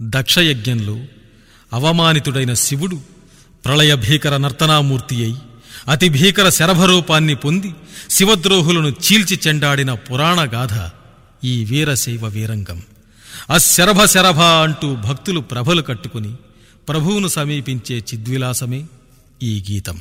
దక్షయజ్ఞంలో అవమానితుడైన శివుడు ప్రళయ భీకర నర్తనామూర్తి అయి అతి భీకర శరభరూపాన్ని పొంది శివద్రోహులను చీల్చి చెండాడిన పురాణ గాథ ఈ వీరశైవ వీరంగం అశరభ శరభ అంటూ భక్తులు ప్రభలు కట్టుకుని ప్రభువును సమీపించే చిద్విలాసమే ఈ గీతం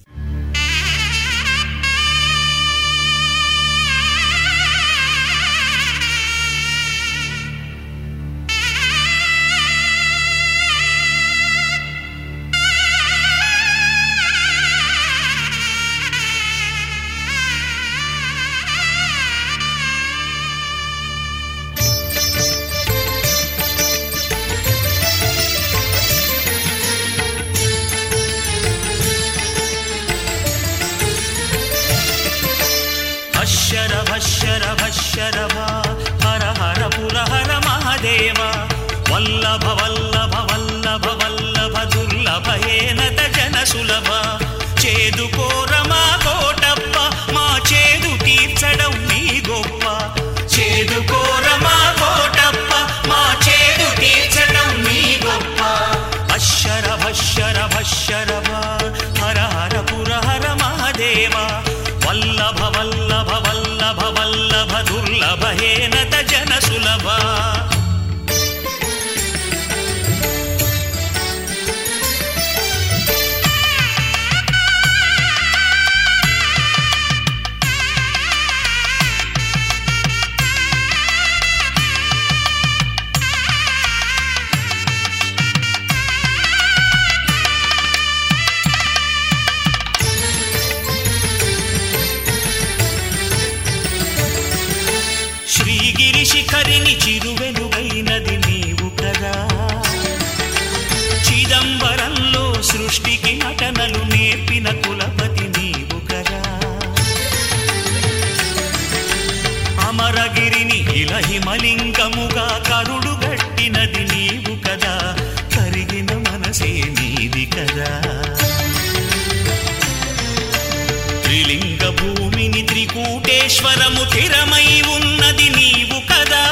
అశరభ శరభ శరభ హర హర పుర హర మహదేవ వల్లభ వల్లభ వల్లభ వల్లభ దుర్లభ ఏనత జన సులభ చేదు కోరమా కోటప్ప మా చేదు తీర్చడం నీ గొప్ప చేదు కోరమా కోటప్ప మా చేదు తీర్చడం నీ గొప్ప అశరభ శరభ శరభ హర హర పుర హర మహదేవ వల్లభ వల్లభ వల్లభ వల్లభ దుర్లభ హేనత జన సులభ శ్రీగిరి శిఖరిని చిరువెలుగైనది నీవు కదా చిదంబరంలో సృష్టికి నటనలు నేర్పిన కులపతి నీవు కదా అమరగిరిని ఇలహిమలింగముగా కరుడు గట్టినది నీవు కదా కరిగిన మనసే నీది కదా త్రిలింగ భూమిని త్రికూటేశ్వరము స్థిరమై ఉన్నది నీవు కదా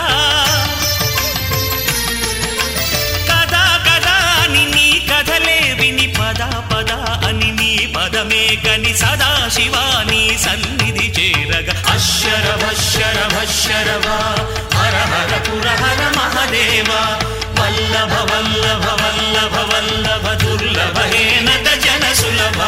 కదా కదా అని నీ కథలే విని పద పద అని నీ పదమే కని సదా శివాని సన్నిధి చేరగ అశరభ శరభ శరభ హర హర పుర హర మహదేవ వల్లభ వల్లభ వల్లభ వల్లభ దుర్లభ హేనత జన సులభ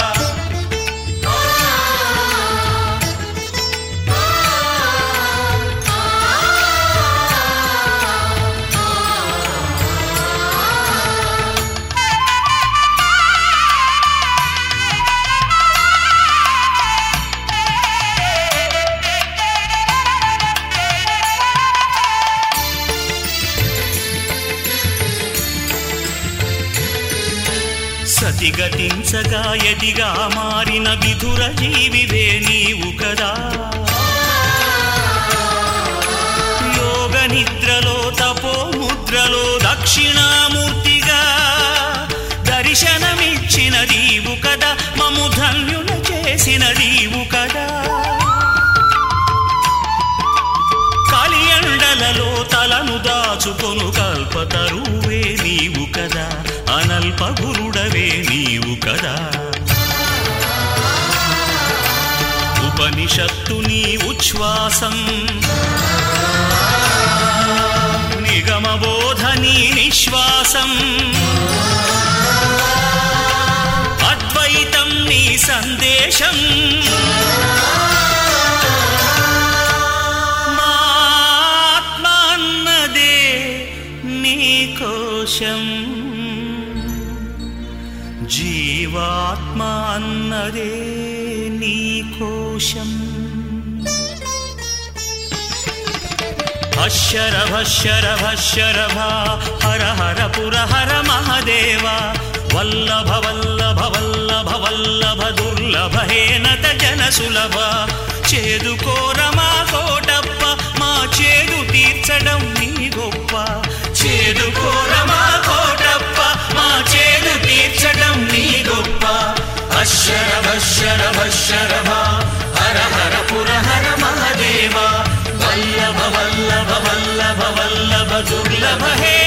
సతిగతించగా ఎదిగా మారిన విధుర జీవివే నీవు కదా యోగ నిద్రలో తపో ముద్రలో దక్షిణామూర్తిగా దర్శనమిచ్చిన నీవు కదా మము ధన్యుల చేసిన నీవు కదా కలియండలలో తలను దాచుకొను కల్పతరువే నీవు కదా అనల్ప గురుడవే నీవు కదా ఉపనిషత్తు నీ ఉచ్ఛ్వాసం నిగమబోధ నీ నిశ్వాసం అద్వైతం నీ సందేశం మాత్మాన్నదే నీ కోశం జీవాత్మ అన్నదే నీ కోశం అశరభ శరభ శరభ హర హర పుర హర మహదేవ వల్లభ వల్లభ వల్లభ వల్లభ దుర్లభ హేనత జన సులభ చేదు కోరమా కోటప్ప మా చేదు తీర్చడం నీ గొప్ప చేదు కోరమా కోటప్ప మా చేదు తీర్చడం నీ గొప్ప అశరభ శరభ శరభ హర హర పుర హర మహదేవ వల్లభ వల్లభ వల్లభ వల్లభ దుర్లభ హే